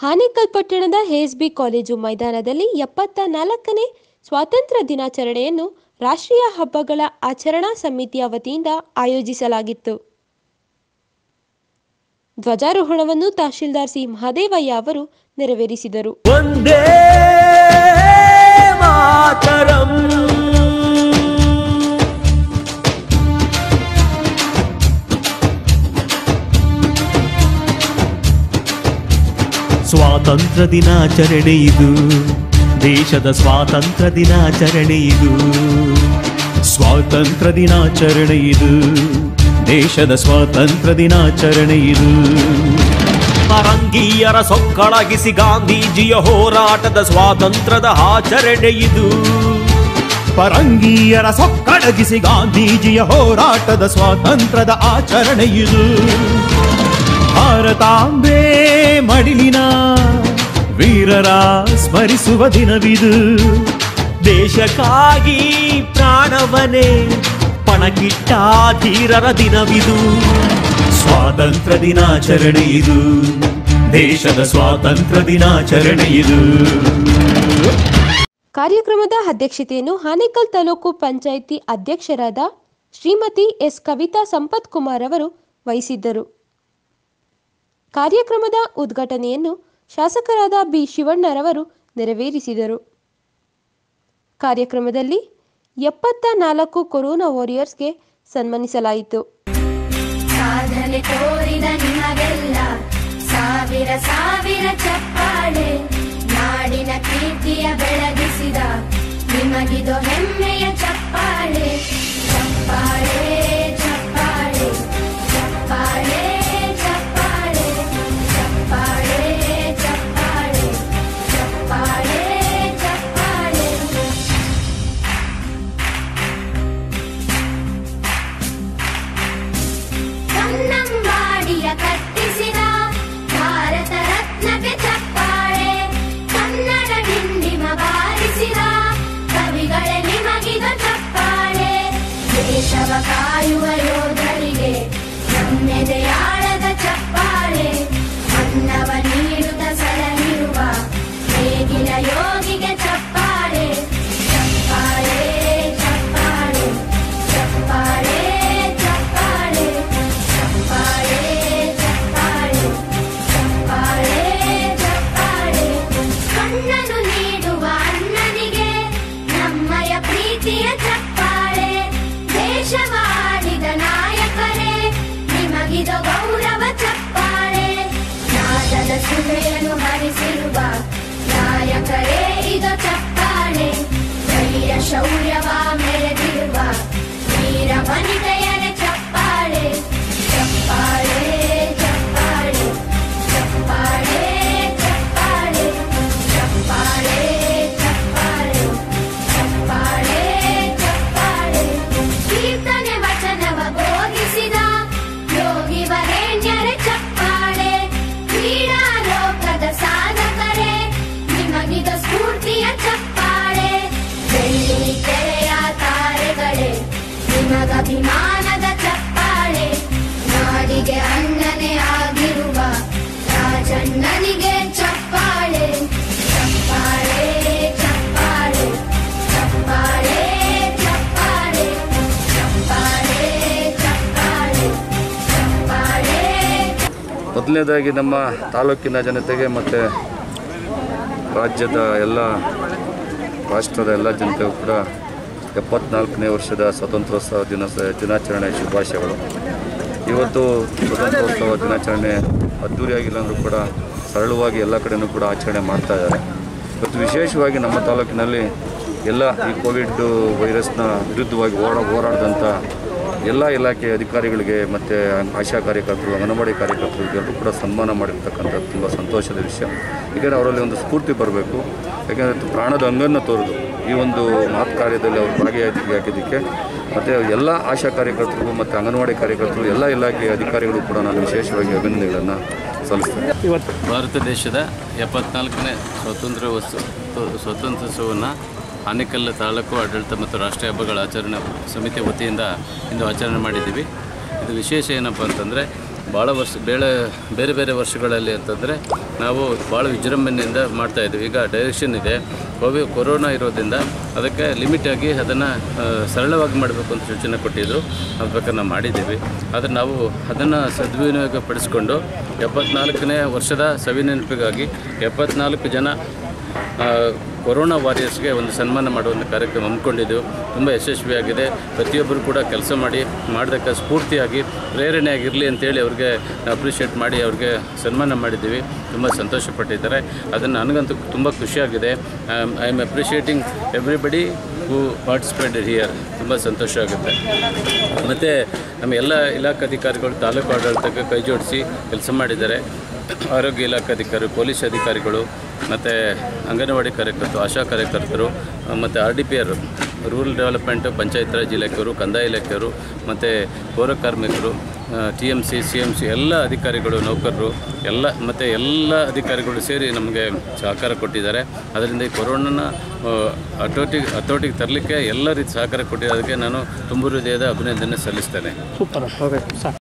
ಹಾನೇಕಲ್ ಪಟ್ಟಣದ ಎಎಸ್ಬಿ ಕಾಲೇಜು ಮೈದಾನದಲ್ಲಿ ಎಪ್ಪತ್ತ ನಾಲ್ಕನೇ ಸ್ವಾತಂತ್ರ್ಯ ದಿನಾಚರಣೆಯನ್ನು ರಾಷ್ಟ್ರೀಯ ಹಬ್ಬಗಳ ಆಚರಣಾ ಸಮಿತಿಯ ವತಿಯಿಂದ ಆಯೋಜಿಸಲಾಗಿತ್ತು ಧ್ವಜಾರೋಹಣವನ್ನು ತಹಶೀಲ್ದಾರ್ ಸಿ ಮಹದೇವಯ್ಯ ಅವರು ನೆರವೇರಿಸಿದರು वन्दे मातरम् ಸ್ವಾತಂತ್ರ್ಯ ದಿನಾಚರಣೆ ಇದು ದೇಶದ ಸ್ವಾತಂತ್ರ್ಯ ದಿನಾಚರಣೆ ಇದು ಸ್ವಾತಂತ್ರ್ಯ ದಿನಾಚರಣೆ ಇದು ದೇಶದ ಸ್ವಾತಂತ್ರ್ಯ ದಿನಾಚರಣೆ ಇದು ಪರಂಗೀಯರ ಸೊಕ್ಕಳಗಿಸಿ ಗಾಂಧೀಜಿಯ ಹೋರಾಟದ ಸ್ವಾತಂತ್ರ್ಯದ ಆಚರಣೆ ಇದು ಪರಂಗೀಯರ ಸೊಕ್ಕಡಗಿಸಿ ಗಾಂಧೀಜಿಯ ಹೋರಾಟದ ಸ್ವಾತಂತ್ರ್ಯದ ಆಚರಣೆ ಇದು ಭಾರತಾಂಬೆ ಮಡಿಲಿನ ವೀರರ ಸ್ಮರಿಸುವ ದಿನವಿದು ದೇಶಕ್ಕಾಗಿ ಪ್ರಾಣವನೇ ಪಣಕಿಟ್ಟ ಧೀರರ ದಿನವಿದು ಸ್ವಾತಂತ್ರ್ಯ ದಿನಾಚರಣೆ ಇದು ದೇಶದ ಸ್ವಾತಂತ್ರ್ಯ ದಿನಾಚರಣೆ ಇದು ಕಾರ್ಯಕ್ರಮದ ಅಧ್ಯಕ್ಷತೆಯನ್ನು ಹಾನೇಕಲ್ ತಾಲೂಕು ಪಂಚಾಯಿತಿ ಅಧ್ಯಕ್ಷರಾದ ಶ್ರೀಮತಿ ಎಸ್ ಕವಿತಾ ಸಂಪತ್ ಕುಮಾರ್ ಅವರು ವಹಿಸಿದ್ದರು ಕಾರ್ಯಕ್ರಮದ ಉದ್ಘಾಟನೆಯನ್ನು ಶಾಸಕರಾದ ಬಿ ಶಿವಣ್ಣರವರು ನೆರವೇರಿಸಿದರು ಕಾರ್ಯಕ್ರಮದಲ್ಲಿ ಎಪ್ಪತ್ತ ನಾಲ್ಕು ಕೊರೋನಾ ವಾರಿಯರ್ಸ್ಗೆ ಸನ್ಮಾನಿಸಲಾಯಿತು ಸಾಧನೆ ತೋರಿದ ನಿಮಗೆಲ್ಲ ಸಾವಿರ ಸಾವಿರ ಚಪ್ಪಾಳೆ ನಾಡಿನ ಕೀರ್ತಿಯ ಬೆಳಗಿಸಿದ ನಿಮಗಿದು ಹೆಮ್ಮೆಯ ಚಪ್ಪಾಳೆ ಚಪ್ಪಾಳೆ ಚಪ್ಪಾಳೆ ಚಪ್ಪಾಳೆ ಚಪ್ಪಾಳೆ ಚಪ್ಪಾಳೆ ಚಪ್ಪಾಳೆ ಚಪ್ಪಾಳೆ ಚಪ್ಪಾಳೆ ಕನ್ನಂಬಾಡಿಯ ಕಟ್ಟಿಸಿದ ಭಾರತ ರತ್ನಕ್ಕೆ ಚಪ್ಪಾಳೆ ಕನ್ನಡ ಡಿಂಡಿಮ ಬಾರಿಸಿದ ಕವಿಗಳೇ ನಿಮಗಿದ ಚಪ್ಪಾಳೆ ದೇಶವ ಕಾಯುವ ಯೋಧರಿಗೆ ನಮ್ಮೆದೆಯಾಳದ ಚಪ್ಪಾಳೆ ಅನ್ನವ ನೀಡುತ್ತ ಸಲಹಿರುವ ನೇಗಿಲ ಯೋಗಿಗೆ ಚಪ್ಪಾಳೆ ಚಪ್ಪಾಳೆ ಚಪ್ಪಾಳೆ ಚಪ್ಪಾಳೆ ಚಪ್ಪಾಳೆ ಚಪ್ಪಾಳೆ ಚಪ್ಪಾಳೆ ಚಪ್ಪಾಳೆ ಚಪ್ಪಾಳೆ ಕಣ್ಣನು ನೀಡುವ ಅಣ್ಣನಿಗೆ ನಮ್ಮಯ ಪ್ರೀತಿಯ ಚಪ್ಪಾಳೆ ದೇಶವಾಡಿದ ನಾಯಕರೇ ನಿಮಗಿದ ಗೌರವ ಚಪ್ಪಾಳೆ ನಾದದ ಸುಳೆಯನ್ನು ಹರಿಸಿರುವ ನಾಯಕರೇ ಇದು ಚಪ್ಪಾಳೆ ಧೈರ್ಯ ಶೌರ್ಯವ ಮೆರೆದಿರುವ ವೀರ ವನಿತೆಯರ ಚಪ್ಪಾಳೆ ಚಪ್ಪಾಳೆ ಚಪ್ಪಾಳೆ ಚಪ್ಪಾಳೆ ಚಪ್ಪಾಳೆ ಚಪ್ಪಾಳೆ ಚಪ್ಪಾಳೆ ಚಪ್ಪಾಳೆ ಚಪ್ಪಾಳೆ ಕೀರ್ತನೆ ವಚನವ ಬೋಧಿಸಿದ ಯೋಗಿ ವರೇಣ್ಯರ ಚಪ್ಪಾಳೆ ಕ್ರೀಡಾ ಲೋಕದ ಸಾಧಕರೇ ನಿಮಗಿದ ಸ್ಫೂರ್ತಿಯ ಚಪ್ಪಾಳೆ ಬೆಳ್ಳಿ ಕೆರೆಯ ತಾರೆಗಳೇ ನಿಮಗಭಿಮಾನದ ಚಪ್ಪಾಳೆ ನಾಡಿಗೆ ಅಣ್ಣನೇ ಆಗಿರುವ ರಾಜಣ್ಣನಿಗೆ ಚಪ್ಪಾಳೆ ಚಪ್ಪಾಳೆ ಚಪ್ಪಾಳೆ ಚಪ್ಪಾಳೆ ಚಪ್ಪಾಳೆ ಚಪ್ಪಾಳೆ ಚಪ್ಪಾಳೆ ಚಪ್ಪಾಳೆ ಮೊದಲನೇದಾಗಿ ನಮ್ಮ ತಾಲೂಕಿನ ಜನತೆಗೆ ಮತ್ತು ರಾಜ್ಯದ ಎಲ್ಲ ರಾಷ್ಟ್ರದ ಎಲ್ಲ ಜನತೆಗೂ ಕೂಡ ಎಪ್ಪತ್ನಾಲ್ಕನೇ ವರ್ಷದ ಸ್ವಾತಂತ್ರ್ಯೋತ್ಸವ ದಿನ ದಿನಾಚರಣೆ ಶುಭಾಶಯಗಳು ಇವತ್ತು ಸ್ವಾತಂತ್ರ್ಯೋತ್ಸವ ದಿನಾಚರಣೆ ಅದ್ಧೂರಿಯಾಗಿಲ್ಲ ಅಂದರೂ ಕೂಡ ಸರಳವಾಗಿ ಎಲ್ಲ ಕಡೆಯೂ ಕೂಡ ಆಚರಣೆ ಮಾಡ್ತಾ ಇದ್ದಾರೆ ಇವತ್ತು ವಿಶೇಷವಾಗಿ ನಮ್ಮ ತಾಲೂಕಿನಲ್ಲಿ ಎಲ್ಲ ಈ ಕೋವಿಡ್ ವೈರಸ್ನ ವಿರುದ್ಧವಾಗಿ ಹೋರಾ ಹೋರಾಡಿದಂಥ ಎಲ್ಲ ಇಲಾಖೆ ಅಧಿಕಾರಿಗಳಿಗೆ ಮತ್ತು ಆಶಾ ಕಾರ್ಯಕರ್ತರು ಅಂಗನವಾಡಿ ಕಾರ್ಯಕರ್ತರು ಎಲ್ಲರೂ ಕೂಡ ಸನ್ಮಾನ ಮಾಡಿರ್ತಕ್ಕಂಥದ್ದು ತುಂಬ ಸಂತೋಷದ ವಿಷಯ ಯಾಕೆಂದರೆ ಅವರಲ್ಲಿ ಒಂದು ಸ್ಫೂರ್ತಿ ಬರಬೇಕು ಯಾಕೆಂದರೆ ಪ್ರಾಣದ ಅಂಗನ್ನು ತೋರಿದು ಈ ಒಂದು ಮಹತ್ ಕಾರ್ಯದಲ್ಲಿ ಅವರು ಭಾಗಿಯಾಗಿ ಹಾಕಿದ್ದಕ್ಕೆ ಮತ್ತು ಎಲ್ಲ ಆಶಾ ಕಾರ್ಯಕರ್ತರಿಗೂ ಮತ್ತು ಅಂಗನವಾಡಿ ಕಾರ್ಯಕರ್ತರು ಎಲ್ಲ ಇಲಾಖೆಯ ಅಧಿಕಾರಿಗಳು ಕೂಡ ನಾನು ವಿಶೇಷವಾಗಿ ಅಭಿನಂದನೆಗಳನ್ನು ಸಲ್ಲಿಸ್ತೇನೆ ಭಾರತ ದೇಶದ ಎಪ್ಪತ್ನಾಲ್ಕನೇ ಸ್ವಾತಂತ್ರ್ಯ ಉತ್ಸವ ಸ್ವಾತಂತ್ರ್ಯೋತ್ಸವವನ್ನು ಆನೇಕಲ್ ತಾಲೂಕು ಆಡಳಿತ ಮತ್ತು ರಾಷ್ಟ್ರೀಯ ಹಬ್ಬಗಳ ಆಚರಣೆ ಸಮಿತಿ ವತಿಯಿಂದ ಇಂದು ಆಚರಣೆ ಮಾಡಿದ್ದೀವಿ ಇದು ವಿಶೇಷ ಏನಪ್ಪ ಅಂತಂದರೆ ಭಾಳ ವರ್ಷ ಬೇಳೆ ಬೇರೆ ಬೇರೆ ವರ್ಷಗಳಲ್ಲಿ ಅಂತಂದರೆ ನಾವು ಭಾಳ ವಿಜೃಂಭಣೆಯಿಂದ ಮಾಡ್ತಾಯಿದ್ವಿ ಈಗ ಡೈರೆಕ್ಷನ್ ಇದೆ ಕೋವಿ ಕೊರೋನಾ ಇರೋದ್ರಿಂದ ಅದಕ್ಕೆ ಲಿಮಿಟಾಗಿ ಅದನ್ನು ಸರಳವಾಗಿ ಮಾಡಬೇಕು ಅಂತ ಸೂಚನೆ ಕೊಟ್ಟಿದ್ದು ಅದ್ರ ಪ್ರಕಾರ ನಾವು ಮಾಡಿದ್ದೀವಿ ಆದರೆ ನಾವು ಅದನ್ನು ಸದ್ವಿನಿಯೋಗ ಪಡಿಸ್ಕೊಂಡು ಎಪ್ಪತ್ನಾಲ್ಕನೇ ವರ್ಷದ ಸವಿನೆನಪಿಗಾಗಿ ಎಪ್ಪತ್ನಾಲ್ಕು ಜನ ಆ, ಕೊರೋನಾ ವಾರಿಯರ್ಸ್ಗೆ ಒಂದು ಸನ್ಮಾನ ಮಾಡುವಂಥ ಕಾರ್ಯಕ್ರಮ ಹಮ್ಮಿಕೊಂಡಿದ್ದೆವು ತುಂಬ ಯಶಸ್ವಿಯಾಗಿದೆ ಪ್ರತಿಯೊಬ್ಬರು ಕೂಡ ಕೆಲಸ ಮಾಡಿ ಮಾಡೋದಕ್ಕೆ ಸ್ಫೂರ್ತಿಯಾಗಿ ಪ್ರೇರಣೆಯಾಗಿರಲಿ ಅಂತೇಳಿ ಅವ್ರಿಗೆ ಅಪ್ರಿಷಿಯೇಟ್ ಮಾಡಿ ಅವ್ರಿಗೆ ಸನ್ಮಾನ ಮಾಡಿದ್ದೀವಿ ತುಂಬ ಸಂತೋಷಪಟ್ಟಿದ್ದಾರೆ ಅದನ್ನು ನನಗಂತೂ ತುಂಬ ಖುಷಿಯಾಗಿದೆ I am appreciating everybody who participated here ತುಂಬ ಸಂತೋಷ ಆಗುತ್ತೆ ಮತ್ತು ನಮ್ಮ ಎಲ್ಲ ಇಲಾಖಾಧಿಕಾರಿಗಳು ತಾಲೂಕು ಆಡಳಿತಕ್ಕೆ ಕೈ ಜೋಡಿಸಿ ಕೆಲಸ ಮಾಡಿದ್ದಾರೆ ಆರೋಗ್ಯ ಇಲಾಖಾಧಿಕಾರಿ ಪೊಲೀಸ್ ಅಧಿಕಾರಿಗಳು ಮತ್ತು ಅಂಗನವಾಡಿ ಕಾರ್ಯಕರ್ತರು ಆಶಾ ಕಾರ್ಯಕರ್ತರು ಮತ್ತು R D P R rural development panchayat raj ಇಲಾಖೆಯವರು ಕಂದಾಯ ಇಲಾಖೆಯವರು ಮತ್ತು ಪೌರ ಕಾರ್ಮಿಕರು T M C C M C ಎಲ್ಲ ಅಧಿಕಾರಿಗಳು ನೌಕರರು ಎಲ್ಲ ಮತ್ತು ಎಲ್ಲ ಅಧಿಕಾರಿಗಳು ಸೇರಿ ನಮಗೆ ಸಹಕಾರ ಕೊಟ್ಟಿದ್ದಾರೆ ಅದರಿಂದ ಈ ಕೊರೋನಾನ ಹತೋಟಿಗೆ ಹತೋಟಿಗೆ ತರಲಿಕ್ಕೆ ಎಲ್ಲ ರೀತಿ ಸಹಕಾರ ಕೊಟ್ಟಿರೋದಕ್ಕೆ ನಾನು ತುಂಬ ಹೃದಯದ ಅಭಿನಂದನೆ ಸಲ್ಲಿಸ್ತೇನೆ ಸೂಪರ್ ಓಕೆ ಸರ್